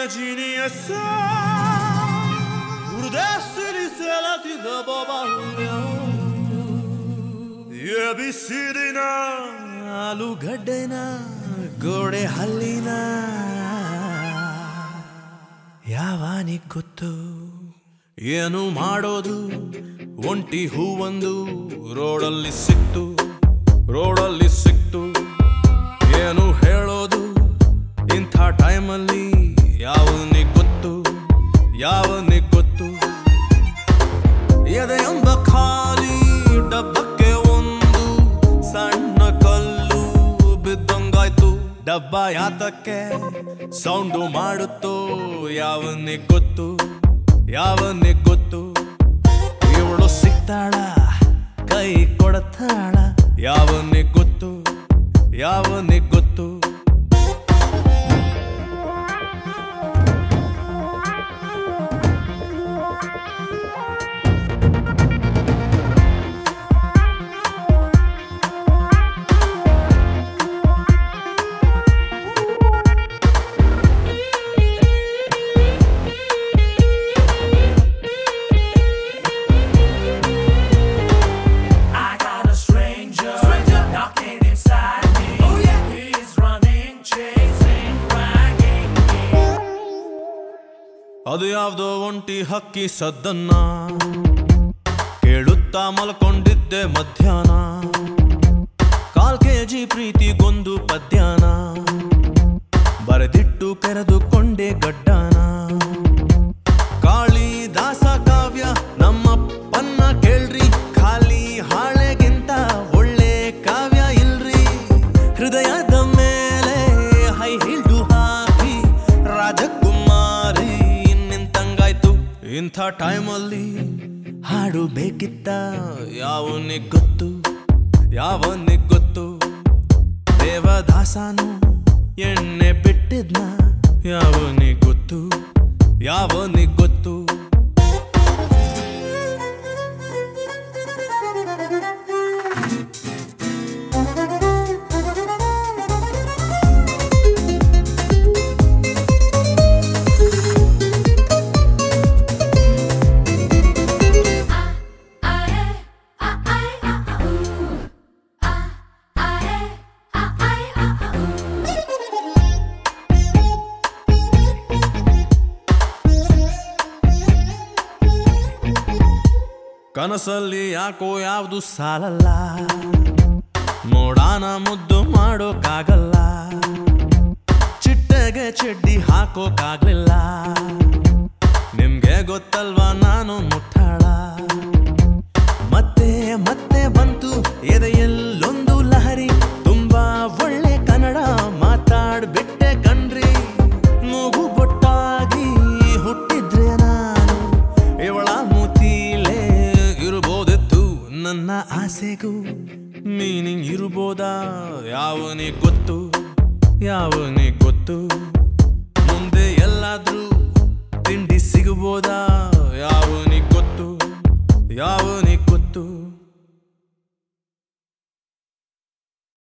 mia geniessa Urdessili selati da babalia ಎಬಿಸಿರಿನ ಆಲೂಗಡ್ಡೆನ ಗೋಡೆ ಹಲ್ಲಿನ ಯಾವಾನಿಗ್ ಗೊತ್ತು ಏನು ಮಾಡೋದು ಒಂಟಿ ಹೂವೊಂದು ರೋಡಲ್ಲಿ ಸಿಕ್ತು ರೋಡಲ್ಲಿ ಸಿಕ್ತು ಏನು ಹೇಳೋದು ಇಂಥ ಟೈಮಲ್ಲಿ ಯಾವನಿಗ್ ಗೊತ್ತು ಯಾವನಿಗ್ ಗೊತ್ತು ಎದೆಯೊಂದ ಖಾಲಿ ಡಬ್ಬಕ್ಕೆ ಒಂದು ಸಣ್ಣ ಕಲ್ಲು ಬಿದ್ದಂಗಾಯ್ತು ಡಬ್ಬ ಯಾತಕ್ಕೆ ಸೌಂಡು ಮಾಡುತ್ತೋ ಯಾವನಿಗ್ ಗೊತ್ತು ಯಾವನಿಗ್ ಗೊತ್ತು ಇವಳು ಸಿಗ್ತಾಳ ಕೈ ಕೊಡತಾಳ ಯಾವನಿಗ್ ಗೊತ್ತು ಯಾವನಿಗ್ ಗೊತ್ತು I got a stranger, knocking inside me. Oh yeah, he's running, chasing, dragging me. ಅದು ಯಾವ್ದೋ ಒಂಟಿ ಹಕ್ಕಿ ಸದ್ದನ್ನ ಕೇಳುತ್ತಾ ಮಲ್ಕೊಂಡಿದ್ದೆ ಮಧ್ಯಾಹ್ನ ಕಾಲ್ ಕೆಜಿ ಪ್ರೀತಿಗೊಂದು ಪದ್ಯಾನ ಬರೆದಿಟ್ಟು ಕರೆದುಕೊಂಡೆ ಗಡ್ಡಾನ ಕಾಳಿದಾಸ ಕಾವ್ಯ ನಮ್ಮಪ್ಪನ್ನ ಕೇಳ್ರಿ ಖಾಲಿ ಹಾಳೆಗಿಂತ ಒಳ್ಳೆ ಕಾವ್ಯ ಇಲ್ರಿ ಹೃದಯದ ಮೇಲೆ ಹೈ ಹಿಲ್ಡು ಹಾಕಿ ರಾಜಕುಮಾರಿ ನಿಂತಂಗಾಯ್ತು ಇಂಥ ಟೈಮಲ್ಲಿ ಹಾಡು ಬೇಕಿತ್ತ ಯಾವನಿಗ್ ಗೊತ್ತು ಯಾವನಿಗ್ ಗೊತ್ತು ದೇವದಾಸನು ಎಣ್ಣೆ ಬಿಟ್ಟಿದ್ನ ಯಾವನಿಗ್ ಗೊತ್ತು ಯಾವನಿಗ್ ಗೊತ್ತು ಕನಸಲ್ಲಿ ಯಾಕೋ ಯಾವುದು ಸಾಲಲ್ಲ ನೋಡಾನ ಮುದ್ದು ಮಾಡೋಕ್ಕಾಗಲ್ಲ ಚಿಟ್ಟೆಗೆ ಚಡ್ಡಿ ಹಾಕೋಕ್ಕಾಗ್ಲಿಲ್ಲ ನಿಮ್ಗೆ ಗೊತ್ತಲ್ವಾ ನಾನು ಮುಟ್ಟಾಳ ಮತ್ತೆ ಮತ್ತೆ ಬಂತು ಎದೆಯಲ್ಲೊಂದು ಲಹರಿ ತುಂಬಾ ಒಳ್ಳೆ ಕನ್ನಡ ಮಾತಾಡ್ಬಿಟ್ಟೆ ಕಣ್ರಿ ಮೂಗು ಬೊಟ್ಟಾಗಿ ಹುಟ್ಟಿದ್ರೆ ನಾನು ಇವಳ ಮೂತಿಲೇ ಇರ್ಬೋದಿತ್ತು ನನ್ನ ಆಸೆಗೂ ಮೀನಿಂಗ್ ಇರ್ಬೋದಾ ಯಾವನಿಗ್ ಗೊತ್ತು ಯಾವನಿಗ್ ಗೊತ್ತು ಮುಂದೆ ಎಲ್ಲಾದ್ರೂ ತಿಂಡಿ ಸಿಗಬೋದಾ